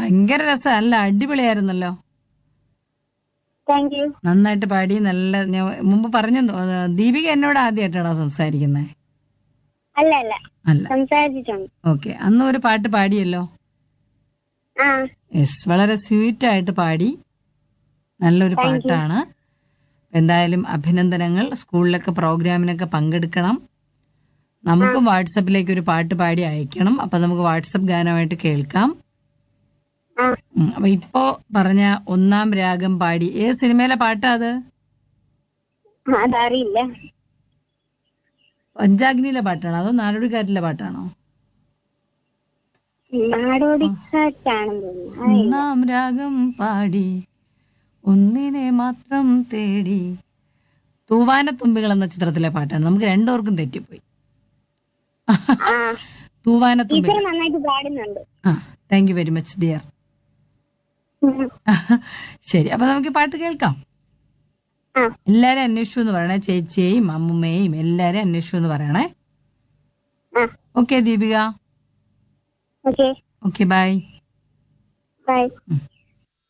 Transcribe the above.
ഭയങ്കര രസം അല്ല അടിപൊളിയായിരുന്നല്ലോ താങ്ക് യു നന്നായിട്ട് പാടി നല്ല ഞാൻ മുമ്പ് പറഞ്ഞു തോ- ദീപിക എന്നോട് ആദ്യമായിട്ടാണോ സംസാരിക്കുന്നത് അല്ല അല്ല അല്ല സംസാരിച്ചിട്ടുണ്ട് ഓക്കെ അന്ന് ഒരു പാട്ട് പാടിയല്ലോ ആ യെസ് വളരെ സ്വീറ്റ് ആയിട്ട് പാടി നല്ലൊരു പാട്ടാണ് എന്തായാലും അഭിനന്ദനങ്ങൾ സ്കൂളിലൊക്കെ പ്രോഗ്രാമിനൊക്കെ പങ്കെടുക്കണം നമുക്ക് വാട്സപ്പിലേക്ക് ഒരു പാട്ട് പാടി അയക്കണം അപ്പൊ നമുക്ക് വാട്സപ്പ് ഗാനമായിട്ട് കേൾക്കാം ആ ഉം, അപ്പൊ ഇപ്പോ പറഞ്ഞ ഒന്നാം രാഗം പാടി ഏത് സിനിമയിലെ പാട്ടാ അത് അതറിയില്ല പഞ്ചാഗ്നിയിലെ പാട്ടാണോ അതോ നാടോടിക്കാറ്റിലെ പാട്ടാണോ നാടോടിക്കാറ്റാണെന്ന് തോന്നുന്നു ആ, ഒന്നാം രാഗം പാടി ഒന്നിനെ മാത്രം തേടി തൂവാനത്തുമ്പികൾ എന്ന ചിത്രത്തിലെ പാട്ടാണ് നമുക്ക് രണ്ടുപേർക്കും തെറ്റിപ്പോയി ആ തൂവാനത്തുമ്പികൾ ടീച്ചർ നന്നായിട്ട് പാടുന്നുണ്ട് ആ thank you very much dear ഉം. ശരി അപ്പൊ നമുക്ക് ഈ പാട്ട് കേൾക്കാം ആ എല്ലാരും അന്വേഷിച്ചു എന്ന് പറയണേ ചേച്ചിയെയും അമ്മുമ്മയെയും എല്ലാരും അന്വേഷിച്ചു എന്ന് പറയണേ ആ okay Deepika okay okay bye bye ഉം.